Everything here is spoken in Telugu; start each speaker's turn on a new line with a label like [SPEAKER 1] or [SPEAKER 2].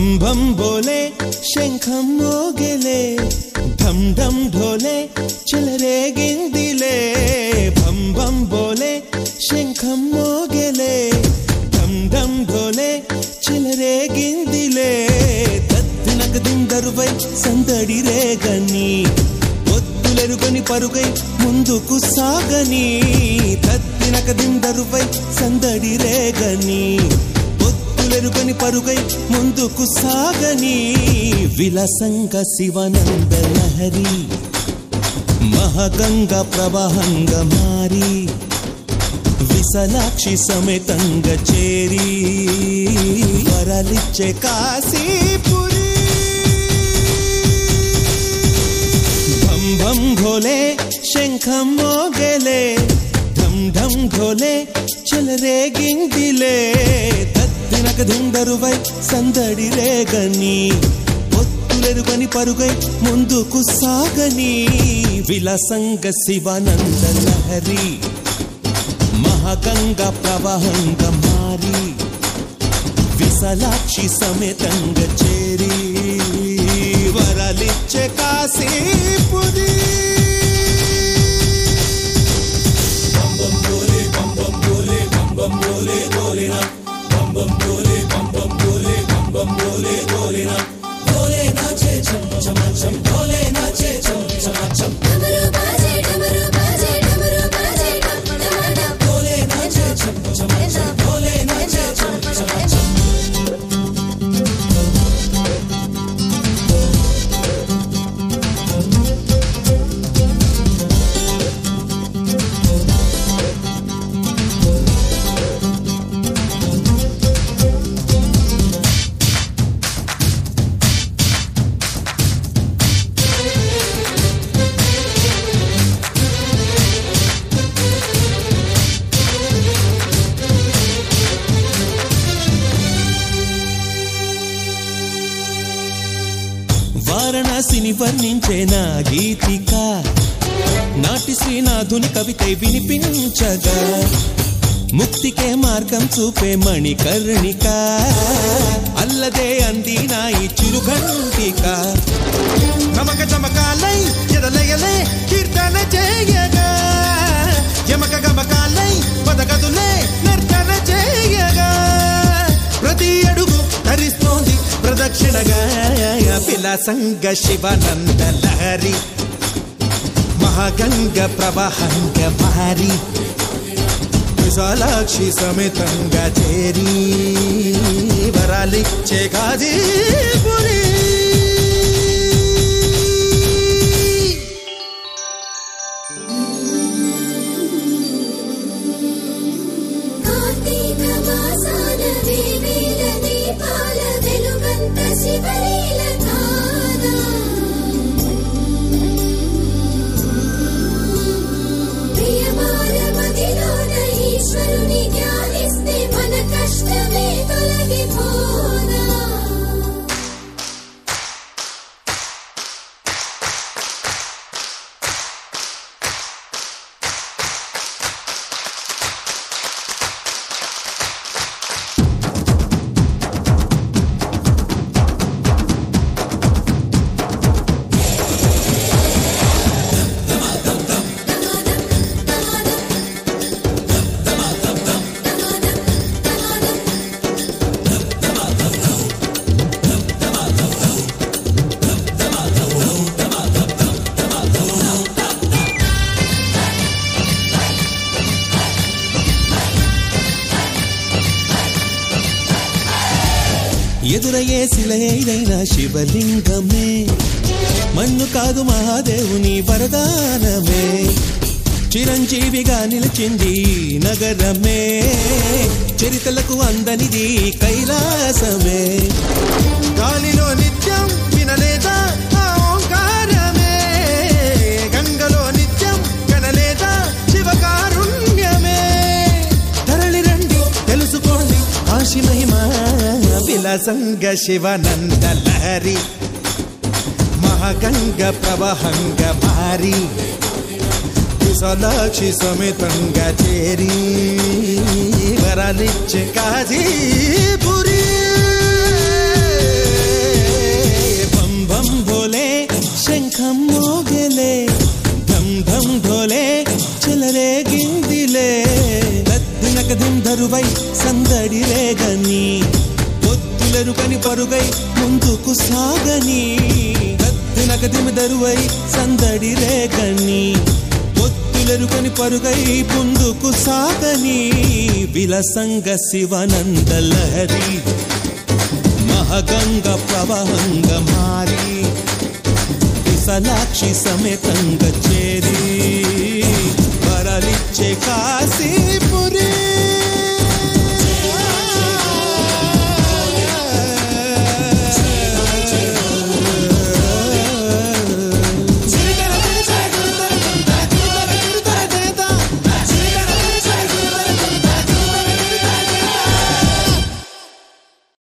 [SPEAKER 1] భం భం బోలే శంఖం మోగెలే ఢం ఢం ఢోలే చెలరేగిందిలే భం భం బోలే శంఖం మోగెలే ఢం ఢం ఢోలే చెలరేగిందిలే తత్తినక దిందరువై సందడి రేగని ఒత్తులెరుగని పరుగై ముందుకు సాగని తత్తినక దిందరువై సందడి రేగని ఒత్తులెరుగని పరుగై ముందుకు సాగని విలసంగ శివనంద లహరి మహగంగ ప్రవాహంగ మారి విశలాక్షి సమేతంగ చేరి వరలిచ్చే కాశీపురి భం భం ఘోలే శంఖం మోగలే ఢం ఢం ఘోలే చెలరేగిందిలే తత్తినక దుందరువై సందడి రేగని ఒత్తులెరుగని పరుగై ముందుకు సాగని విలసంగ శివానంద లహరి మహగంగ ప్రవాహంగ మారి విశలాక్షి సమేతంగ చేరి వరలిచ్చే కాశీపురి
[SPEAKER 2] डमरू बाजे डमरू बाजे डमरू बाजे डम डम डम बोले नाचे छम छम छम बोले नाचे छम छम छम
[SPEAKER 1] వారణాసిని వర్ణించే నా గీతిక నాటి శ్రీనాథుని కవితై వినిపించగా ముక్తికే మార్గం చూపే మణికర్ణిక అల్లదే అంది నా ఈ చిరుఘంటిక
[SPEAKER 3] నమక చమకాలై ఎదలయలే కీర్తన చేయగా యమక గమకాలై పదగదులే నర్తన చేయగా ప్రతి అడుగు ధరిస్తోంది ప్రదక్షిణగా విలాసంగ శివనంద లహరి మహాగంగ ప్రవాహంగ మారి విశాలాక్షి సమేతంగా చేరి వరాలిచ్చే గాజీపురి
[SPEAKER 2] కార్తీక మాసాన దేవీల దీపాల వెలుగంత శివలీల తానా ప్రియమార మదిలోన ఈశ్వరుని ధ్యానిస్తే మన కష్టమే తొలగిపోనా
[SPEAKER 1] ఎదురయ్యే శిలైన శివలింగమే మన్ను కాదు మహాదేవుని వరదానమే చిరంజీవిగా నిలిచింది ఈ నగరమే చరితలకు అందనిది కైలాసమే
[SPEAKER 3] గాలిలో నిత్యం వినలేదా ఆ ఓంకారమే గంగలో నిత్యం కనలేదా శివకారుణ్యమే తరలి రండి తెలుసుకోండి కాశీ మహిమ విలసంగ శివనంద లహరి మహాగంగ ప్రవాహంగ మారి విశాలాక్షి సమేతంగా చేరి వరాలిచ్చే కాజీపురి
[SPEAKER 1] ఒత్తులెరుకని పరుగై ముందుకు సాగని కత్తినకదిమి దరువై సందడి రేగని ఒత్తులెరుకని పరుగై ముందుకు సాగని విలసంగ శివనంద లహరి మహగంగ ప్రవహంగ మారి విశాలాక్షి సమేతంగ చేరి